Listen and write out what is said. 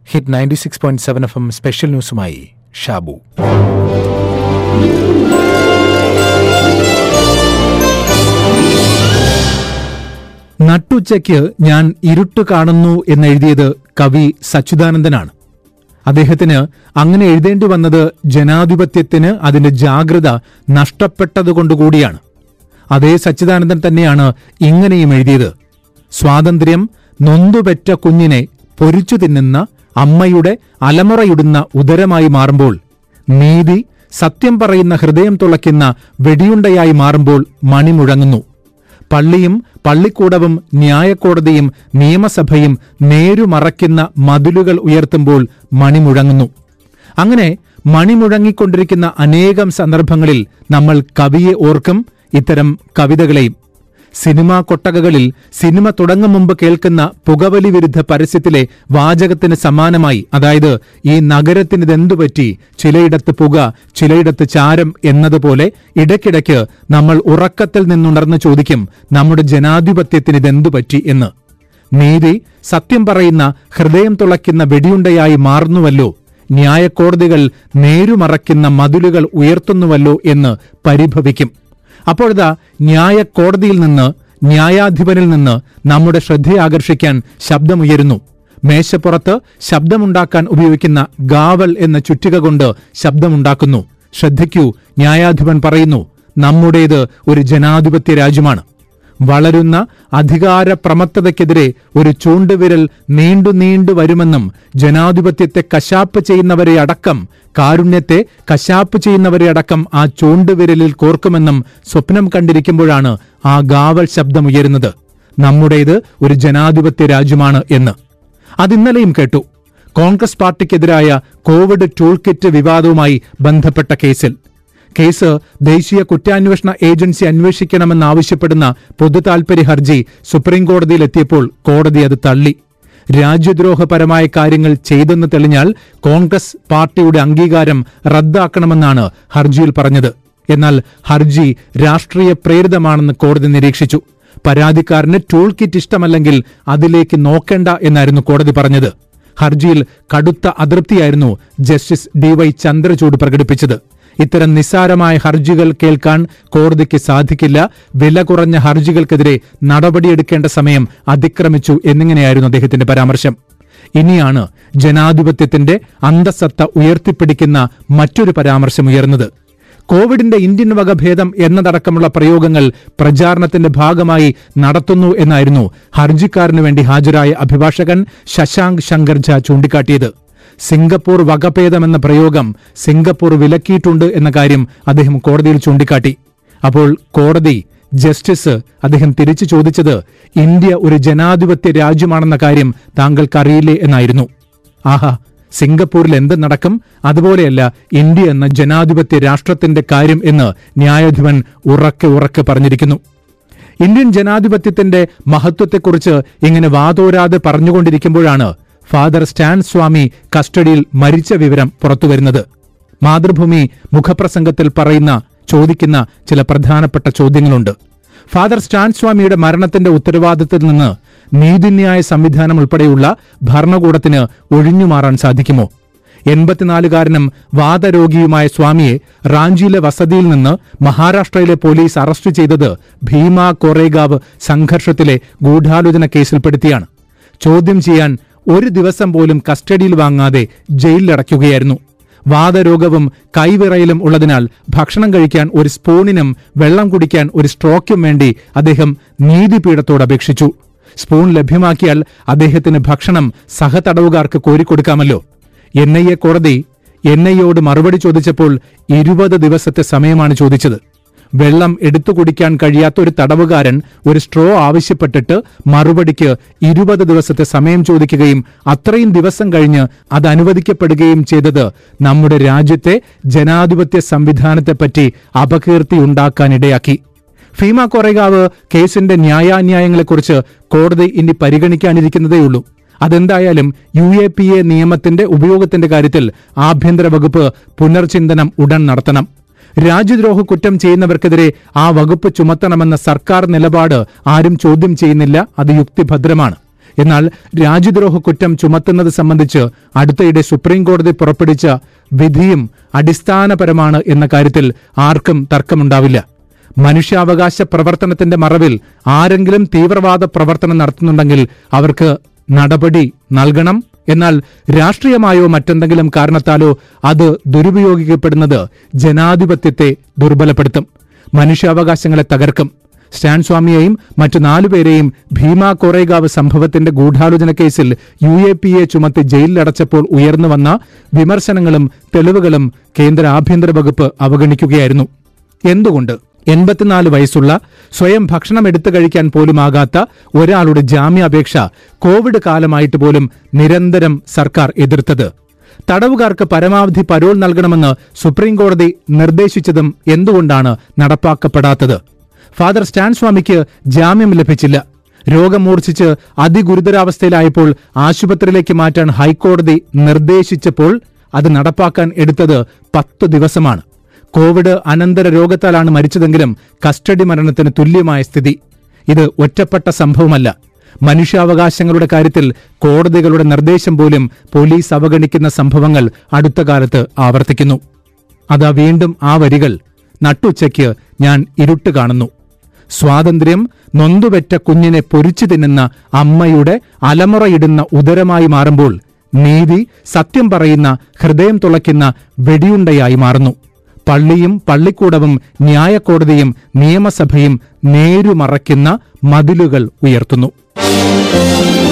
hit ninety six point seven F M special ന്യൂസുമായി ഷാബു നട്ടുച്ചയ്ക്ക് ഞാൻ ഇരുട്ട് കാണുന്നു എന്നെഴുതിയത് കവി സച്ചിദാനന്ദനാണ് അദ്ദേഹത്തിന് അങ്ങനെ എഴുതേണ്ടി വന്നത് ജനാധിപത്യത്തിന് അതിന്റെ ജാഗ്രത നഷ്ടപ്പെട്ടതുകൊണ്ടുകൂടിയാണ് അതേ സച്ചിദാനന്ദൻ തന്നെയാണ് ഇങ്ങനെയും എഴുതിയത് സ്വാതന്ത്ര്യം നൊന്തുപെറ്റ കുഞ്ഞിനെ പൊരിച്ചു തിന്നുന്ന അമ്മയുടെ അലമുറയിടുന്ന ഉദരമായി മാറുമ്പോൾ നീതി സത്യം പറയുന്ന ഹൃദയം തുളയ്ക്കുന്ന വെടിയുണ്ടയായി മാറുമ്പോൾ മണി മുഴങ്ങുന്നു പള്ളിയും പള്ളിക്കൂടവും ന്യായക്കോടതിയും നിയമസഭയും നേരുമറയ്ക്കുന്ന മതിലുകൾ ഉയർത്തുമ്പോൾ മണി മുഴങ്ങുന്നു അങ്ങനെ മണി മുഴങ്ങിക്കൊണ്ടിരിക്കുന്ന അനേകം സന്ദർഭങ്ങളിൽ നമ്മൾ കവിയെ ഓർക്കും ഇത്തരം കവിതകളെയും സിനിമാ കൊട്ടകകളിൽ സിനിമ തുടങ്ങും മുമ്പ് കേൾക്കുന്ന പുകവലി വിരുദ്ധ പരസ്യത്തിലെ വാചകത്തിന് സമാനമായി അതായത് ഈ നഗരത്തിന് ഇതെന്തു പറ്റി ചിലയിടത്ത് പുക ചിലയിടത്ത് ചാരം എന്നതുപോലെ ഇടയ്ക്കിടയ്ക്ക് നമ്മൾ ഉറക്കത്തിൽ നിന്നുണർന്ന് ചോദിക്കും നമ്മുടെ ജനാധിപത്യത്തിന് ഇതെന്തു പറ്റി എന്ന് നീതി സത്യം പറയുന്ന ഹൃദയം തുളയ്ക്കുന്ന വെടിയുണ്ടയായി മാറുന്നുവല്ലോ ന്യായക്കോടതികൾ നേരുമറയ്ക്കുന്ന മതിലുകൾ ഉയർത്തുന്നുവല്ലോ എന്ന് പരിഭവിക്കും അപ്പോഴതാ ന്യായക്കോടതിയിൽ നിന്ന് ന്യായാധിപനിൽ നിന്ന് നമ്മുടെ ശ്രദ്ധയാകർഷിക്കാൻ ശബ്ദമുയരുന്നു മേശപ്പുറത്ത് ശബ്ദമുണ്ടാക്കാൻ ഉപയോഗിക്കുന്ന ഗാവൽ എന്ന ചുറ്റിക കൊണ്ട് ശബ്ദമുണ്ടാക്കുന്നു ശ്രദ്ധിക്കൂ ന്യായാധിപൻ പറയുന്നു നമ്മുടേത് ഒരു ജനാധിപത്യ രാജ്യമാണ് വളരുന്ന അധികാര പ്രമത്തതയ്ക്കെതിരെ ഒരു ചൂണ്ടുവിരൽ നീണ്ടു നീണ്ടു വരുമെന്നും ജനാധിപത്യത്തെ കശാപ്പ് ചെയ്യുന്നവരെ അടക്കം കാരുണ്യത്തെ കശാപ്പ് ചെയ്യുന്നവരെ അടക്കം ആ ചൂണ്ടുവിരലിൽ കോർക്കുമെന്നും സ്വപ്നം കണ്ടിരിക്കുമ്പോഴാണ് ആ ഗാവൽ ശബ്ദമുയരുന്നത് നമ്മുടേത് ഒരു ജനാധിപത്യ രാജ്യമാണ് എന്ന് അതിന്നലെയും കേട്ടു കോൺഗ്രസ് പാർട്ടിക്കെതിരായ കോവിഡ് ടൂൾ കിറ്റ് വിവാദവുമായി ബന്ധപ്പെട്ട കേസിൽ കേസ് ദേശീയ കുറ്റാന്വേഷണ ഏജൻസി അന്വേഷിക്കണമെന്നാവശ്യപ്പെടുന്ന പൊതുതാൽപര്യ ഹർജി സുപ്രീംകോടതിയിലെത്തിയപ്പോൾ കോടതി അത് തള്ളി രാജ്യദ്രോഹപരമായ കാര്യങ്ങൾ ചെയ്തെന്ന് തെളിഞ്ഞാൽ കോൺഗ്രസ് പാർട്ടിയുടെ അംഗീകാരം റദ്ദാക്കണമെന്നാണ് ഹർജിയിൽ പറഞ്ഞത് എന്നാൽ ഹർജി രാഷ്ട്രീയ പ്രേരിതമാണെന്ന് കോടതി നിരീക്ഷിച്ചു പരാതിക്കാരന് ടൂൾ കിറ്റ് ഇഷ്ടമല്ലെങ്കിൽ അതിലേക്ക് നോക്കേണ്ട എന്നായിരുന്നു കോടതി പറഞ്ഞത് ഹർജിയിൽ കടുത്ത അതൃപ്തിയായിരുന്നു ജസ്റ്റിസ് ഡി വൈ ചന്ദ്രചൂഡ് പ്രകടിപ്പിച്ചത് ഇത്തരം നിസ്സാരമായ ഹർജികൾ കേൾക്കാൻ കോടതിക്ക് സാധിക്കില്ല വില കുറഞ്ഞ ഹർജികൾക്കെതിരെ നടപടിയെടുക്കേണ്ട സമയം അതിക്രമിച്ചു എന്നിങ്ങനെയായിരുന്നു അദ്ദേഹത്തിന്റെ പരാമർശം ഇനിയാണ് ജനാധിപത്യത്തിന്റെ അന്തസത്ത ഉയർത്തിപ്പിടിക്കുന്ന മറ്റൊരു പരാമർശം ഉയർന്നത് കോവിഡിന്റെ ഇന്ത്യൻ വകഭേദം എന്നതടക്കമുള്ള പ്രയോഗങ്ങൾ പ്രചാരണത്തിന്റെ ഭാഗമായി നടത്തുന്നു എന്നായിരുന്നു ഹർജിക്കാരനു വേണ്ടി ഹാജരായ അഭിഭാഷകൻ ശശാങ്ക് ശങ്കർ ഝാ ചൂണ്ടിക്കാട്ടിയത് സിംഗപ്പൂർ വകഭേദം എന്ന പ്രയോഗം സിംഗപ്പൂർ വിലക്കിയിട്ടുണ്ട് എന്ന കാര്യം അദ്ദേഹം കോടതിയിൽ ചൂണ്ടിക്കാട്ടി അപ്പോൾ കോടതി ജസ്റ്റിസ് അദ്ദേഹം തിരിച്ചു ചോദിച്ചത് ഇന്ത്യ ഒരു ജനാധിപത്യ രാജ്യമാണെന്ന കാര്യം താങ്കൾക്കറിയില്ലേ എന്നായിരുന്നു ആഹാ സിംഗപ്പൂരിൽ എന്ത് നടക്കും അതുപോലെയല്ല ഇന്ത്യ എന്ന ജനാധിപത്യ രാഷ്ട്രത്തിന്റെ കാര്യം എന്ന് ന്യായാധിപൻ ഉറക്കെ ഉറക്കെ പറഞ്ഞിരിക്കുന്നു ഇന്ത്യൻ ജനാധിപത്യത്തിന്റെ മഹത്വത്തെക്കുറിച്ച് ഇങ്ങനെ വാതോരാതെ പറഞ്ഞുകൊണ്ടിരിക്കുമ്പോഴാണ് ഫാദർ സ്റ്റാൻ സ്വാമി കസ്റ്റഡിയിൽ മരിച്ച വിവരം പുറത്തുവരുന്നത് മാതൃഭൂമി മുഖപ്രസംഗത്തിൽ പറയുന്ന ചോദിക്കുന്ന ചില പ്രധാനപ്പെട്ട ചോദ്യങ്ങളുണ്ട് ഫാദർ സ്റ്റാൻ സ്വാമിയുടെ മരണത്തിന്റെ ഉത്തരവാദിത്തത്തിൽ നിന്ന് നീതിന്യായ സംവിധാനം ഉൾപ്പെടെയുള്ള ഭരണകൂടത്തിന് ഒഴിഞ്ഞുമാറാൻ സാധിക്കുമോ എൺപത്തിനാലുകാരനും വാദരോഗിയുമായ സ്വാമിയെ റാഞ്ചിയിലെ വസതിയിൽ നിന്ന് മഹാരാഷ്ട്രയിലെ പോലീസ് അറസ്റ്റ് ചെയ്തത് ഭീമ കൊറേഗാവ് സംഘർഷത്തിലെ ഗൂഢാലോചന കേസിൽപ്പെടുത്തിയാണ് ചോദ്യം ചെയ്യാൻ ഒരു ദിവസം പോലും കസ്റ്റഡിയിൽ വാങ്ങാതെ ജയിലിലടയ്ക്കുകയായിരുന്നു വാദരോഗവും കൈവിറയലും ഉള്ളതിനാൽ ഭക്ഷണം കഴിക്കാൻ ഒരു സ്പൂണിനും വെള്ളം കുടിക്കാൻ ഒരു സ്ട്രോക്കും വേണ്ടി അദ്ദേഹം നീതിപീഠത്തോട് അപേക്ഷിച്ചു സ്പൂൺ ലഭ്യമാക്കിയാൽ അദ്ദേഹത്തിന് ഭക്ഷണം സഹതടവുകാർക്ക് കോരിക്കൊടുക്കാമല്ലോ എൻ ഐ എ കോടതി എൻ ഐയോട് മറുപടി ചോദിച്ചപ്പോൾ ഇരുപത് ദിവസത്തെ സമയമാണ് ചോദിച്ചത് വെള്ളം എടുത്തു കുടിക്കാൻ കഴിയാത്ത ഒരു തടവുകാരൻ ഒരു സ്ട്രോ ആവശ്യപ്പെട്ടിട്ട് മറുപടിക്ക് ഇരുപത് ദിവസത്തെ സമയം ചോദിക്കുകയും അത്രയും ദിവസം കഴിഞ്ഞ് അത് അനുവദിക്കപ്പെടുകയും ചെയ്തത് നമ്മുടെ രാജ്യത്തെ ജനാധിപത്യ സംവിധാനത്തെപ്പറ്റി അപകീർത്തി ഉണ്ടാക്കാനിടയാക്കി ഭീമ കൊറേഗാവ് കേസിന്റെ ന്യായാന്യായങ്ങളെക്കുറിച്ച് കോടതി ഇനി പരിഗണിക്കാനിരിക്കുന്നതേയുള്ളൂ അതെന്തായാലും യു എ പി എ നിയമത്തിന്റെ ഉപയോഗത്തിന്റെ കാര്യത്തിൽ ആഭ്യന്തര വകുപ്പ് പുനർചിന്തനം ഉടൻ നടത്തണം രാജ്യദ്രോഹ കുറ്റം ചെയ്യുന്നവർക്കെതിരെ ആ വകുപ്പ് ചുമത്തണമെന്ന സർക്കാർ നിലപാട് ആരും ചോദ്യം ചെയ്യുന്നില്ല അത് യുക്തിഭദ്രമാണ് എന്നാൽ രാജ്യദ്രോഹ കുറ്റം ചുമത്തുന്നത് സംബന്ധിച്ച് അടുത്തയിടെ സുപ്രീം കോടതി പുറപ്പെടുവിച്ച വിധിയും അടിസ്ഥാനപരമാണ് എന്ന കാര്യത്തിൽ ആർക്കും തർക്കമുണ്ടാവില്ല മനുഷ്യാവകാശ പ്രവർത്തനത്തിന്റെ മറവിൽ ആരെങ്കിലും തീവ്രവാദ പ്രവർത്തനം നടത്തുന്നുണ്ടെങ്കിൽ അവർക്ക് നടപടി നൽകണം എന്നാൽ രാഷ്ട്രീയമായോ മറ്റെന്തെങ്കിലും കാരണത്താലോ അത് ദുരുപയോഗിക്കപ്പെടുന്നത് ജനാധിപത്യത്തെ ദുർബലപ്പെടുത്തും മനുഷ്യാവകാശങ്ങളെ തകർക്കും സ്റ്റാൻ സ്വാമിയെയും മറ്റു നാലുപേരെയും ഭീമ കൊറേഗാവ് സംഭവത്തിന്റെ ഗൂഢാലോചന കേസിൽ യു എ പി എ ചുമത്തി ജയിലിലടച്ചപ്പോൾ ഉയർന്നു വന്ന വിമർശനങ്ങളും തെളിവുകളും കേന്ദ്ര ആഭ്യന്തര വകുപ്പ് അവഗണിക്കുകയായിരുന്നു എന്തുകൊണ്ട് എൺപത്തിനാല് വയസ്സുള്ള സ്വയം ഭക്ഷണം എടുത്തു കഴിക്കാൻ പോലുമാകാത്ത ഒരാളുടെ ജാമ്യാപേക്ഷ കോവിഡ് കാലമായിട്ട് പോലും നിരന്തരം സർക്കാർ എതിർത്തത് തടവുകാർക്ക് പരമാവധി പരോൾ നൽകണമെന്ന് സുപ്രീം കോടതി നിർദ്ദേശിച്ചതും എന്തുകൊണ്ടാണ് നടപ്പാക്കപ്പെടാത്തത് ഫാദർ സ്റ്റാൻ സ്വാമിക്ക് ജാമ്യം ലഭിച്ചില്ല രോഗം മൂർച്ഛിച്ച് അതിഗുരുതരാവസ്ഥയിലായപ്പോൾ ആശുപത്രിയിലേക്ക് മാറ്റാൻ ഹൈക്കോടതി നിർദ്ദേശിച്ചപ്പോൾ അത് നടപ്പാക്കാൻ എടുത്തത് പത്തു ദിവസമാണ് കോവിഡ് അനന്തര രോഗത്താലാണ് മരിച്ചതെങ്കിലും കസ്റ്റഡി മരണത്തിന് തുല്യമായ സ്ഥിതി ഇത് ഒറ്റപ്പെട്ട സംഭവമല്ല മനുഷ്യാവകാശങ്ങളുടെ കാര്യത്തിൽ കോടതികളുടെ നിർദ്ദേശം പോലും പോലീസ് അവഗണിക്കുന്ന സംഭവങ്ങൾ അടുത്ത കാലത്ത് ആവർത്തിക്കുന്നു അതാ വീണ്ടും ആ വരികൾ നട്ടുച്ചയ്ക്ക് ഞാൻ ഇരുട്ട് കാണുന്നു സ്വാതന്ത്ര്യം നൊന്തുപെറ്റ കുഞ്ഞിനെ പൊരിച്ചു തിന്നുന്ന അമ്മയുടെ അലമുറയിടുന്ന ഉദരമായി മാറുമ്പോൾ നീതി സത്യം പറയുന്ന ഹൃദയം തുളയ്ക്കുന്ന വെടിയുണ്ടയായി മാറുന്നു പള്ളിയും പള്ളിക്കൂടവും ന്യായക്കോടതിയും നിയമസഭയും നേരുമറയ്ക്കുന്ന മതിലുകൾ ഉയർത്തുന്നു